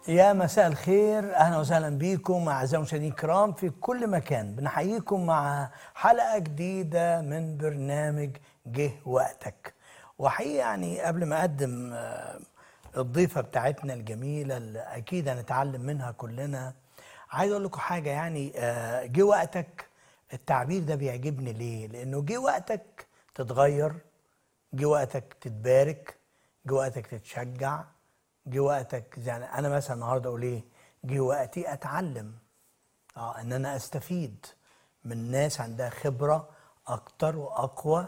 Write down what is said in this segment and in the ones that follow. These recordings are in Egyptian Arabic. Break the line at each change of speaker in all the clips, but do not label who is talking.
يا مساء الخير اهلا وسهلا بكم اعزائي المشاهدين الكرام في كل مكان بنحييكم مع حلقه جديده من برنامج جه وقتك وحقيقه يعني قبل ما اقدم آه، الضيفه بتاعتنا الجميله اللي اكيد هنتعلم منها كلنا عايز اقول لكم حاجه يعني آه، جه وقتك التعبير ده بيعجبني ليه لانه جه وقتك تتغير جه وقتك تتبارك جه وقتك تتشجع جه وقتك يعني انا مثلا النهارده اقول ايه جه وقتي اتعلم اه ان انا استفيد من ناس عندها خبره اكتر واقوى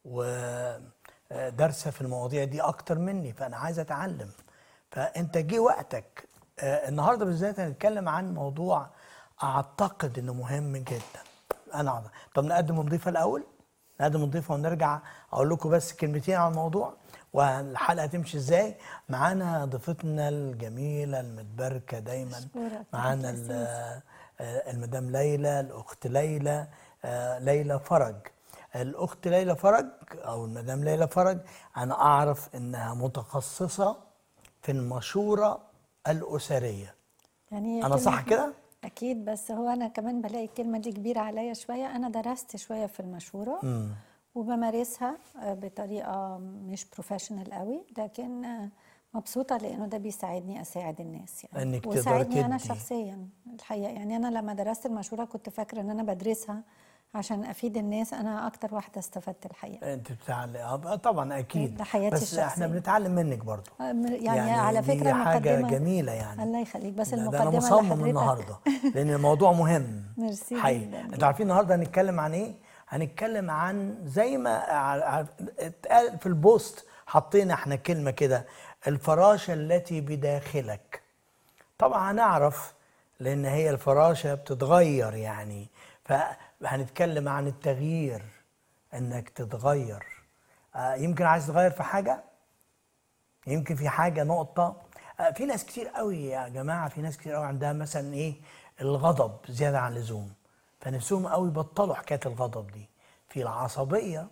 ودارسه في المواضيع دي اكتر مني فانا عايز اتعلم فانت جه وقتك آه النهارده بالذات هنتكلم عن موضوع اعتقد انه مهم جدا انا أعتقد. طب نقدم الضيفه الاول نقدم الضيفه ونرجع اقول لكم بس كلمتين عن الموضوع والحلقه تمشي ازاي معانا ضيفتنا الجميله المتباركه دايما
أشكرك.
معانا ال- آه، المدام ليلى الاخت ليلى آه، ليلى فرج الاخت ليلى فرج او المدام ليلى فرج انا اعرف انها متخصصه في المشوره الاسريه
يعني
انا
كلمة-
صح كده
اكيد بس هو انا كمان بلاقي الكلمه دي كبيره عليا شويه انا درست شويه في المشوره وبمارسها آه، بطريقه مش بروفيشنال قوي لكن آه، مبسوطه لانه ده بيساعدني اساعد الناس يعني
إنك تقدري
وساعدني انا
تدي.
شخصيا الحقيقه يعني انا لما درست المشوره كنت فاكره ان انا بدرسها عشان افيد الناس انا اكتر واحده استفدت الحقيقه
انت بتعلم آه، طبعا اكيد
ده حياتي
بس احنا
الشخصية.
بنتعلم منك برضو
آه، م- يعني, على
دي
فكره
حاجه
المقدمه
جميله يعني
الله يخليك بس
ده-
المقدمه
ده انا
اللي
مصمم
حضرتك-
النهارده لان الموضوع مهم
ميرسي
حقيقي
جداً.
انتوا عارفين النهارده هنتكلم عن ايه هنتكلم عن زي ما ع- ع- اتقال في البوست حطينا احنا كلمه كده الفراشه التي بداخلك طبعا هنعرف لان هي الفراشه بتتغير يعني فهنتكلم عن التغيير انك تتغير آه، يمكن عايز تغير في حاجه يمكن في حاجه نقطه آه، في ناس كتير قوي يا جماعه في ناس كتير قوي عندها مثلا ايه الغضب زياده عن اللزوم فنفسهم قوي يبطلوا حكايه الغضب دي في العصبيه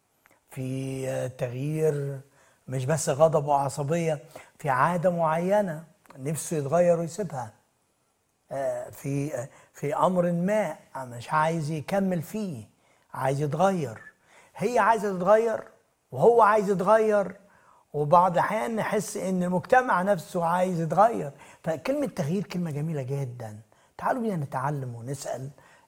في آه، تغيير مش بس غضب وعصبيه في عاده معينه نفسه يتغير ويسيبها آه، في آه، في امر ما مش عايز يكمل فيه عايز يتغير هي عايزه تتغير وهو عايز يتغير وبعض الاحيان نحس ان المجتمع نفسه عايز يتغير فكلمه تغيير كلمه جميله جدا تعالوا بينا نتعلم ونسال